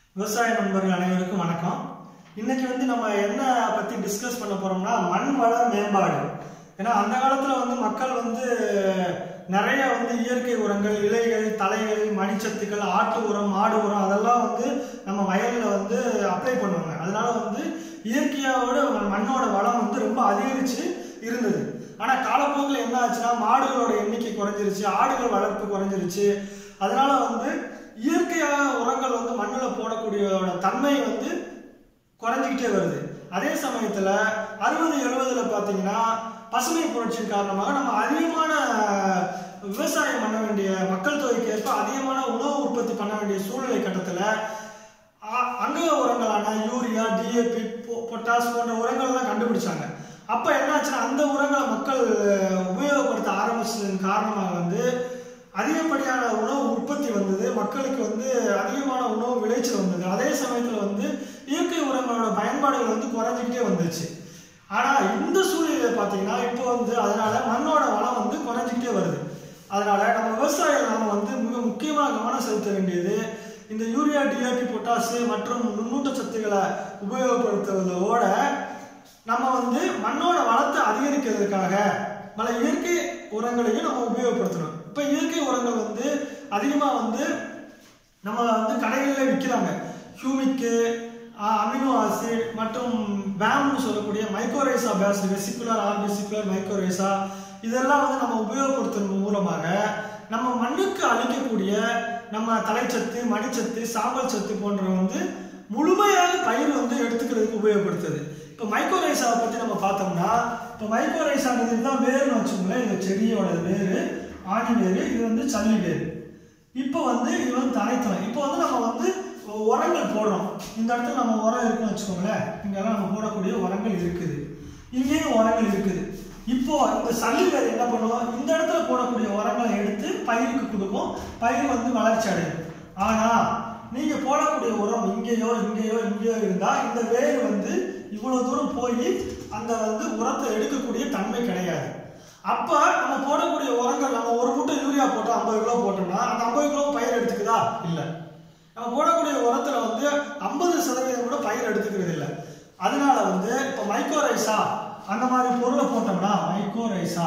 விவசாய நண்பர்கள் அனைவருக்கும் வணக்கம் இன்னைக்கு வந்து நம்ம என்ன பத்தி டிஸ்கஸ் பண்ண போறோம்னா மண் வள மேம்பாடு ஏன்னா அந்த காலத்துல வந்து மக்கள் வந்து நிறைய வந்து இயற்கை உரங்கள் இலைகள் தலைகள் மணிச்சத்துக்கள் ஆட்டு உரம் மாடு உரம் அதெல்லாம் வந்து நம்ம வயல்ல வந்து அப்ளை பண்ணுவாங்க அதனால வந்து இயற்கையோட மண்ணோட வளம் வந்து ரொம்ப அதிகரிச்சு இருந்தது ஆனா காலப்போக்கில் என்ன ஆச்சுன்னா மாடுகளோட எண்ணிக்கை குறைஞ்சிருச்சு ஆடுகள் வளர்ப்பு குறைஞ்சிருச்சு அதனால வந்து இயற்கையான உரங்கள் வந்து மண்ணில் போடக்கூடியதோட தன்மை வந்து குறைஞ்சிக்கிட்டே வருது அதே சமயத்துல அறுபது எழுபதுல பாத்தீங்கன்னா பசுமை புரட்சியின் காரணமாக நம்ம அதிகமான விவசாயம் பண்ண வேண்டிய மக்கள் தொகைக்கு ஏற்ப அதிகமான உணவு உற்பத்தி பண்ண வேண்டிய சூழ்நிலை கட்டத்துல அ- அங்க உரங்களான யூரியா டிஏபி பொட்டாஸ் போன்ற உரங்கள்லாம் கண்டுபிடிச்சாங்க அப்ப என்னாச்சுன்னா அந்த உரங்களை மக்கள் உபயோகப்படுத்த ஆரம்பிச்சதன் காரணமாக வந்து அதிகப்படியான உணவு உற்பத்தி வந்தது மக்களுக்கு வந்து அதிகமான உணவு விளைச்சல் வந்தது அதே சமயத்துல வந்து இயற்கை உரங்களோட பயன்பாடுகள் வந்து குறைஞ்சிக்கிட்டே வந்துச்சு ஆனா இந்த சூழ்நிலையில பாத்தீங்கன்னா இப்போ வந்து அதனால மண்ணோட வளம் வந்து குறைஞ்சிக்கிட்டே வருது அதனால நம்ம விவசாயம் நாம வந்து மிக முக்கியமாக கவனம் செலுத்த வேண்டியது இந்த யூரியா டிஏபி பொட்டாசு மற்றும் நுண்ணூட்ட சத்துக்களை உபயோகப்படுத்துவதோட நம்ம வந்து மண்ணோட வளத்தை அதிகரிக்கிறதுக்காக பல இயற்கை உரங்களையும் நம்ம உபயோகப்படுத்தணும் இப்போ இயற்கை உரங்கள் வந்து அதிகமாக வந்து நம்ம வந்து கடைகளில் விற்கிறாங்க ஹியூமிக்கு அமினோ ஆசிட் மற்றும் பேம்னு சொல்லக்கூடிய mycorrhiza base vesicular arbuscular mycorrhiza இதெல்லாம் வந்து நம்ம உபயோகப்படுத்துறது மூலமாக நம்ம மண்ணுக்கு அளிக்கக்கூடிய நம்ம தலைச்சத்து மணிச்சத்து சாம்பல் சத்து போன்ற வந்து முழுமையாக பயிர் வந்து எடுத்துக்கிறதுக்கு உபயோகப்படுத்துது இப்போ மைக்ரோரைசாவை பற்றி நம்ம பார்த்தோம்னா இப்போ மைக்ரோரைசாங்கிறது தான் வேர்னு வச்சுக்கோங்களேன் இந்த செடியோட வேர் ஆணி வேர் இது வந்து சல்லி வேர் இப்போ வந்து இது வந்து தரைத்தளம் இப்போ வந்து நம்ம வந்து உரங்கள் போடுறோம் இந்த இடத்துல நம்ம உரம் இருக்குன்னு வச்சுக்கோங்களேன் இங்கெல்லாம் நம்ம போடக்கூடிய உரங்கள் இருக்குது இங்கேயும் உரங்கள் இருக்குது இப்போ இந்த சல்லிவேர் என்ன பண்ணுவோம் இந்த இடத்துல போடக்கூடிய உரங்களை எடுத்து பயிருக்கு கொடுக்கும் பயிர் வந்து வளர்ச்சி அடையும் ஆனா நீங்க போடக்கூடிய உரம் இங்கேயோ இங்கேயோ இங்கேயோ இருந்தா இந்த வேர் வந்து இவ்வளவு தூரம் போய் அந்த வந்து உரத்தை எடுக்கக்கூடிய தன்மை கிடையாது அப்ப நம்ம போடக்கூடிய உரங்கள் நம்ம ஒரு மூட்டை யூரியா போட்டோம் ஐம்பது கிலோ போட்டோம்னா அந்த ஐம்பது கிலோ பயிர் எடுத்துக்குதா இல்ல நம்ம போடக்கூடிய உரத்துல வந்து ஐம்பது சதவீதம் கூட பயிர் எடுத்துக்கிறது இல்லை அதனால வந்து இப்ப மைக்ரோரைசா அந்த மாதிரி பொருளை போட்டோம்னா மைக்ரோரைசா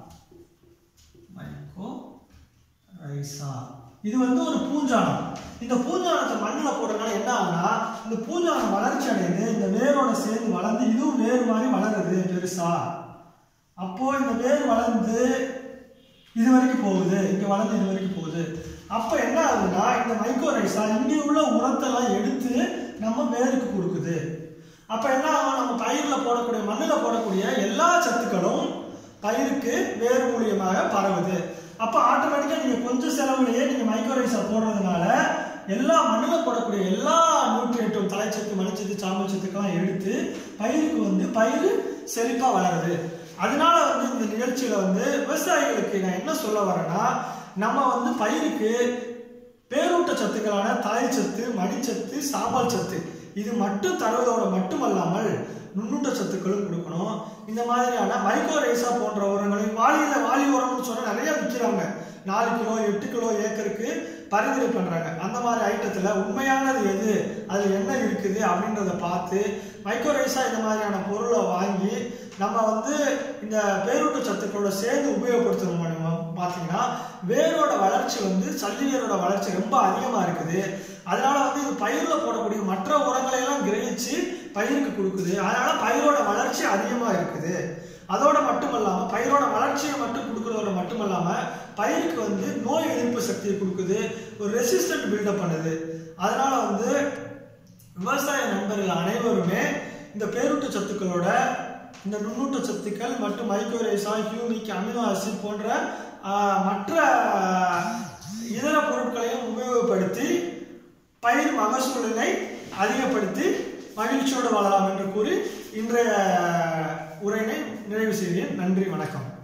மைக்ரோ ரைசா இது வந்து ஒரு பூஞ்சானம் இந்த பூஞ்சானத்தை மண்ணில் போடுறதுனால என்ன ஆகுனா இந்த பூஞ்சானம் வளர்ச்சி அடையுது இந்த வேரோட சேர்ந்து வளர்ந்து இதுவும் வேர் மாதிரி வளருது பெருசா அப்போ இந்த வேர் வளர்ந்து இது வரைக்கும் போகுது இங்க வளர்ந்து இது வரைக்கும் போகுது அப்ப என்ன ஆகுதுன்னா இந்த மைக்ரோரைசா இங்க உள்ள உரத்தெல்லாம் எடுத்து நம்ம வேருக்கு கொடுக்குது அப்ப என்ன ஆகும் நம்ம பயிர்ல போடக்கூடிய மண்ணுல போடக்கூடிய எல்லா சத்துக்களும் பயிருக்கு வேர் மூலியமாக பரவுது அப்ப ஆட்டோமேட்டிக்கா நீங்க கொஞ்சம் செலவுலயே நீங்க மைக்ரோரைசா போடுறதுனால எல்லா மண்ணுல போடக்கூடிய எல்லா நியூட்ரியன்ட்டும் தலைச்சத்து மணிச்சத்து சாம்பல் சத்துக்கெல்லாம் எடுத்து பயிருக்கு வந்து பயிர் செழிப்பா வளருது அதனால வந்து இந்த நிகழ்ச்சியில வந்து விவசாயிகளுக்கு நான் என்ன சொல்ல வரேன்னா நம்ம வந்து பயிருக்கு பேரூட்ட சத்துக்களான தலைச்சத்து மணிச்சத்து சாம்பல் சத்து இது மட்டும் தருவதோட மட்டுமல்லாமல் நுண்ணூட்ட சத்துக்களும் கொடுக்கணும் இந்த மாதிரியான மைக்ரோரைசா போன்ற உரங்களை வாளியில வாளி உரம்னு சொன்னா நிறைய விற்கிறாங்க நாலு கிலோ எட்டு கிலோ ஏக்கருக்கு பரிந்துரை பண்றாங்க அந்த மாதிரி ஐட்டத்துல உண்மையானது எது அதுல என்ன இருக்குது அப்படின்றத பார்த்து மைக்ரோரைசா இந்த மாதிரியான பொருளை வாங்கி நம்ம வந்து இந்த பேரூட்ட சத்துக்களோட சேர்ந்து உபயோகப்படுத்தணும் நம்ம பார்த்தீங்கன்னா வேரோட வளர்ச்சி வந்து சல்லி வேரோட வளர்ச்சி ரொம்ப அதிகமா இருக்குது அதனால வந்து இது பயிர்ல போடக்கூடிய மற்ற உரங்களை எல்லாம் கிரகிச்சு பயிருக்கு கொடுக்குது அதனால பயிரோட வளர்ச்சி அதிகமா இருக்குது அதோட மட்டுமல்லாம பயிரோட வளர்ச்சியை மட்டும் கொடுக்கறதோட மட்டுமல்லாம பயிருக்கு வந்து நோய் எதிர்ப்பு சக்தியை கொடுக்குது ஒரு ரெசிஸ்டன்ட் பில்டப் பண்ணுது அதனால வந்து விவசாய நண்பர்கள் அனைவருமே இந்த பேரூட்ட சத்துக்களோட இந்த நுண்ணூட்ட சத்துக்கள் மற்றும் மைக்ரோரைசா ஹியூமிக் அமினோ ஆசிட் போன்ற ஆஹ், மற்ற இதர பொருட்களையும் உபயோகப்படுத்தி பயிர் மகசூலினை அதிகப்படுத்தி மகிழ்ச்சியோடு வாழலாம் என்று கூறி இன்றைய உரையினை நிறைவு செய்கிறேன் நன்றி வணக்கம்